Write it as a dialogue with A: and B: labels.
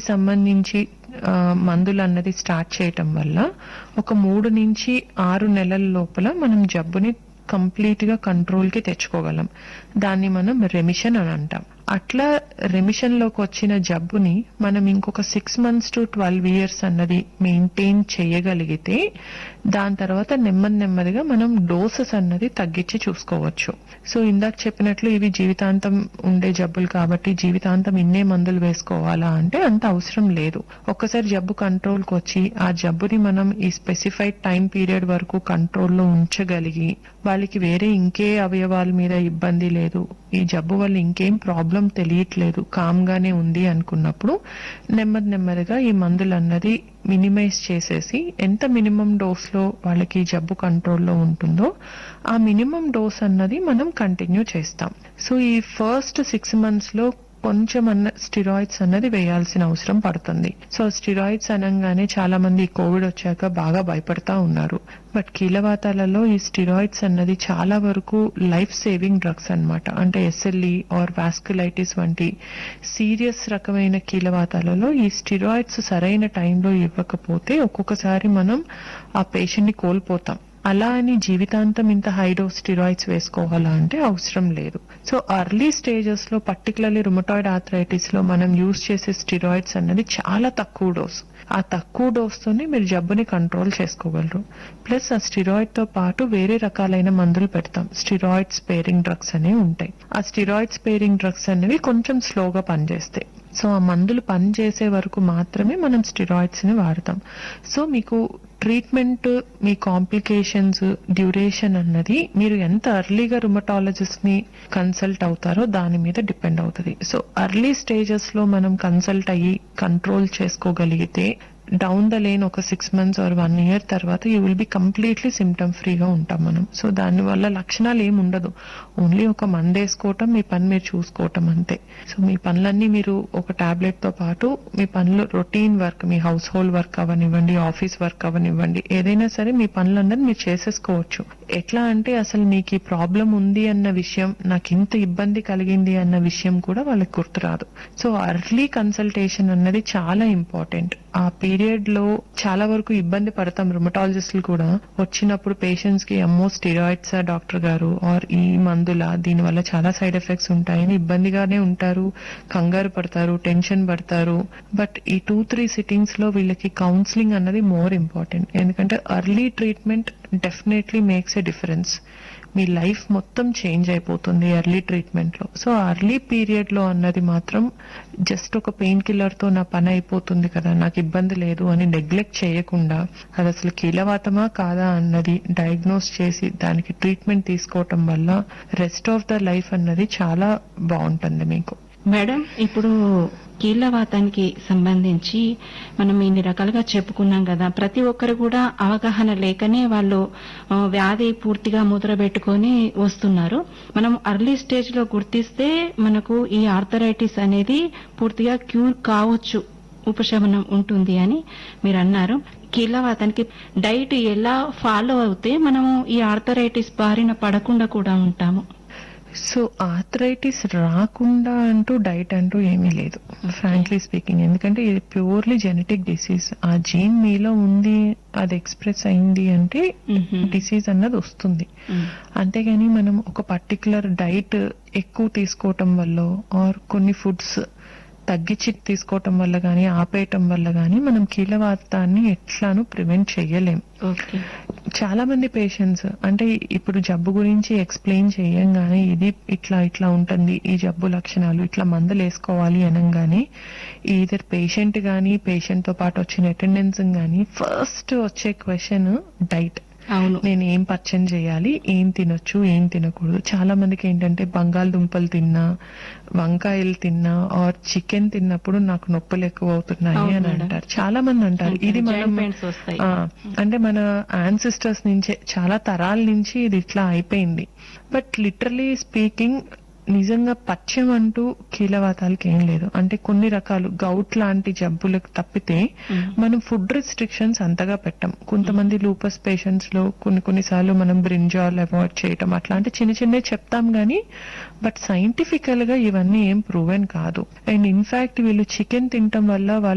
A: సంబంధించి ఆ, మందులు అన్నది స్టార్ట్ చేయటం వల్ల ఒక మూడు నుంచి ఆరు నెలల లోపల మనం జబ్బుని కంప్లీట్ గా కంట్రోల్ కి తెచ్చుకోగలం దాన్ని మనం రెమిషన్ అని అంటాం అట్లా రెమిషన్ లోకి వచ్చిన జబ్బుని మనం ఇంకొక six months to twelve years అన్నది మెయింటైన్ చేయగలిగితే దాని తర్వాత నెమ్మది నెమ్మదిగా మనం డోసెస్ అన్నది తగ్గించి చూసుకోవచ్చు సో ఇందాక చెప్పినట్లు ఇవి జీవితాంతం ఉండే జబ్బులు కాబట్టి జీవితాంతం ఇన్నే మందులు వేసుకోవాలా అంటే అంత అవసరం లేదు ఒక్కసారి జబ్బు కంట్రోల్కి వచ్చి ఆ జబ్బుని మనం ఈ స్పెసిఫైడ్ టైం పీరియడ్ వరకు కంట్రోల్లో ఉంచగలిగి వాళ్ళకి వేరే ఇంకే అవయవాల మీద ఇబ్బంది లేదు ఈ జబ్బు వల్ల ఇంకేం ప్రాబ్లం తెలియట్లేదు కామ్ గానే ఉంది అనుకున్నప్పుడు నెమ్మది నెమ్మదిగా ఈ మందులు అన్నది మినిమైజ్ చేసేసి ఎంత మినిమం డోస్ లో వాళ్ళకి ఈ జబ్బు కంట్రోల్లో ఉంటుందో ఆ మినిమం డోస్ అన్నది మనం కంటిన్యూ చేస్తాం సో ఈ ఫస్ట్ సిక్స్ మంత్స్ లో కొంచెం అన్న స్టిరాయిడ్స్ అన్నది వేయాల్సిన అవసరం పడుతుంది సో స్టిరాయిడ్స్ అనగానే చాలా మంది ఈ కోవిడ్ వచ్చాక బాగా భయపడతా ఉన్నారు బట్ కీలవాతాలలో ఈ స్టిరాయిడ్స్ అన్నది చాలా వరకు లైఫ్ సేవింగ్ డ్రగ్స్ అన్నమాట అంటే ఎస్ఎల్ఈ ఆర్ వాస్కులైటిస్ వంటి సీరియస్ రకమైన కీలవాతాలలో ఈ స్టిరాయిడ్స్ సరైన టైంలో ఇవ్వకపోతే ఒక్కొక్కసారి మనం ఆ పేషెంట్ ని కోల్పోతాం అలా అని జీవితాంతం ఇంత హై డోస్ స్టిరాయిడ్స్ వేసుకోవాలా అంటే అవసరం లేదు సో అర్లీ స్టేజెస్ లో పర్టికులర్లీ రుమటాయిడ్ ఆథరైటిస్ లో మనం యూజ్ చేసే స్టిరాయిడ్స్ అన్నది చాలా తక్కువ డోస్ ఆ తక్కువ డోస్ తోనే మీరు జబ్బుని కంట్రోల్ చేసుకోగలరు ప్లస్ ఆ స్టిరాయిడ్ తో పాటు వేరే రకాలైన మందులు పెడతాం స్టిరాయిడ్ స్పేరింగ్ డ్రగ్స్ అనేవి ఉంటాయి ఆ స్టిరాయిడ్ స్పేరింగ్ డ్రగ్స్ అనేవి కొంచెం స్లోగా పనిచేస్తాయి సో ఆ మందులు పనిచేసే వరకు మాత్రమే మనం స్టిరాయిడ్స్ ని వాడతాం సో మీకు ట్రీట్మెంట్ మీ కాంప్లికేషన్స్ డ్యూరేషన్ అన్నది మీరు ఎంత అర్లీగా రుమటాలజిస్ట్ ని కన్సల్ట్ అవుతారో దాని మీద డిపెండ్ అవుతుంది సో అర్లీ స్టేజెస్ లో మనం కన్సల్ట్ అయ్యి కంట్రోల్ చేసుకోగలిగితే డౌన్ ద లేన్ ఒక six months or one year తర్వాత you will be completely symptom ఫ్రీగా ఉంటాం మనం సో దానివల్ల లక్షణాలు ఏమి ఉండదు ఓన్లీ ఒక మందు వేసుకోవటం మీ పని మీరు చూసుకోవటం అంతే సో మీ పనులన్నీ మీరు ఒక టాబ్లెట్ తో పాటు మీ పనులు రొటీన్ వర్క్ మీ హౌస్ హోల్డ్ వర్క్ అవనివ్వండి ఆఫీస్ వర్క్ అవనివ్వండి ఏదైనా సరే మీ పనులందరూ మీరు చేసేసుకోవచ్చు ఎట్లా అంటే అసలు మీకు ఈ ప్రాబ్లం ఉంది అన్న విషయం నాకు ఇంత ఇబ్బంది కలిగింది అన్న విషయం కూడా వాళ్ళకి గుర్తురాదు సో అర్లీ కన్సల్టేషన్ అన్నది చాలా ఇంపార్టెంట్ ఆ పీరియడ్ లో చాలా వరకు ఇబ్బంది పడతాం రుమటాలజిస్టులు కూడా వచ్చినప్పుడు పేషెంట్స్ కి అమ్మో స్టిరాయిడ్స్ డాక్టర్ గారు ఆర్ ఈ మందుల దీని వల్ల చాలా సైడ్ ఎఫెక్ట్స్ ఉంటాయని ఇబ్బందిగానే ఉంటారు కంగారు పడతారు టెన్షన్ పడతారు బట్ ఈ టూ త్రీ సిట్టింగ్స్ లో వీళ్ళకి కౌన్సిలింగ్ అన్నది మోర్ ఇంపార్టెంట్ ఎందుకంటే early treatment definitely makes a difference మీ లైఫ్ మొత్తం చేంజ్ అయిపోతుంది ఎర్లీ ట్రీట్మెంట్ లో సో అర్లీ పీరియడ్ లో అన్నది మాత్రం జస్ట్ ఒక పెయిన్ కిల్లర్ తో నా పని అయిపోతుంది కదా నాకు ఇబ్బంది లేదు అని నెగ్లెక్ట్ చేయకుండా అది అసలు కీలవాతమా కాదా అన్నది డయాగ్నోస్ చేసి దానికి ట్రీట్మెంట్ తీసుకోవటం వల్ల రెస్ట్ ఆఫ్ ద లైఫ్ అన్నది చాలా బాగుంటుంది మీకు
B: మేడం ఇప్పుడు కీళ్లవాతానికి సంబంధించి మనం ఇన్ని రకాలుగా చెప్పుకున్నాం కదా ప్రతి ఒక్కరు కూడా అవగాహన లేకనే వాళ్ళు ఆ, వ్యాధి పూర్తిగా ముద్ర పెట్టుకొని వస్తున్నారు మనం అర్లీ స్టేజ్ లో గుర్తిస్తే మనకు ఈ ఆర్థరైటిస్ అనేది పూర్తిగా క్యూర్ కావచ్చు ఉపశమనం ఉంటుంది అని మీరు అన్నారు కీళ్లవాతానికి డైట్ ఎలా ఫాలో అవుతే మనము ఈ ఆర్థరైటిస్ బారిన పడకుండా కూడా ఉంటాము
A: సో ఆర్థరైటిస్ రాకుండా అంటూ డైట్ అంటూ ఏమీ లేదు ఫ్రాంక్లీ స్పీకింగ్ ఎందుకంటే ఇది ప్యూర్లీ జెనెటిక్ డిసీజ్ ఆ జీన్ మీలో ఉంది అది ఎక్స్ప్రెస్ అయింది అంటే
B: మ్మ్.
A: డిసీజ్ అన్నది వస్తుంది
B: మ్మ్.
A: అంతేగాని మనం ఒక పర్టికులర్ డైట్ ఎక్కువ తీసుకోవటం వల్ల ఆర్ కొన్ని ఫుడ్స్ తగ్గించి తీసుకోవటం వల్ల గానీ ఆపేయటం వల్ల గానీ మనం కీలవాతాన్ని ఎట్లానూ ప్రివెంట్ చెయ్యలేం
B: ఓకే
A: చాలా మంది పేషెంట్స్ అంటే ఇప్పుడు జబ్బు గురించి ఎక్స్ప్లెయిన్ చేయంగానే ఇది ఇట్లా ఇట్లా ఉంటుంది ఈ జబ్బు లక్షణాలు ఇట్లా మందులు వేసుకోవాలి అనగానే ఈధర్ పేషెంట్ గానీ పేషెంట్ తో పాటు వచ్చిన అటెండెన్స్ గానీ ఫస్ట్ వచ్చే క్వశ్చన్ డైట్
B: అవును
A: నేను ఏం పచ్చని చేయాలి ఏం తినొచ్చు ఏం తినకూడదు చాలా మందికి ఏంటంటే బంగాళదుంపలు తిన్నా వంకాయలు తిన్నా ఆర్ చికెన్ తిన్నప్పుడు నాకు నొప్పులు ఎక్కువ అవుతున్నాయి
B: అవును
A: అని
B: మేడం.
A: అంటారు చాలా మంది అంటారు ఇది
B: Joint
A: మనం
B: pains వస్తాయి.
A: ఆ, అంటే మన యాన్సిస్టర్స్ నుంచే చాలా తరాల నుంచి ఇది ఇట్లా అయిపోయింది బట్ లిటరలీ స్పీకింగ్ నిజంగా పచ్చం అంటూ కీలవాతాలకి ఏం లేదు అంటే కొన్ని రకాలు గౌట్ లాంటి జబ్బులకు తప్పితే
B: మ్మ్.
A: మనం ఫుడ్ రిస్ట్రిక్షన్స్ అంతగా పెట్టం కొంతమంది లూపస్ పేషెంట్స్ లో కొన్ని కొన్నిసార్లు మనం బ్రింజాల్ అవాయిడ్ చేయటం అట్లాంటి చిన్న చిన్నవి చెప్తాం గానీ బట్ సైంటిఫికల్ గా ఇవన్నీ ఏం ప్రూవెన్ కాదు అండ్ ఇన్ఫాక్ట్ వీళ్ళు చికెన్ తినటం వల్ల వాళ్ళ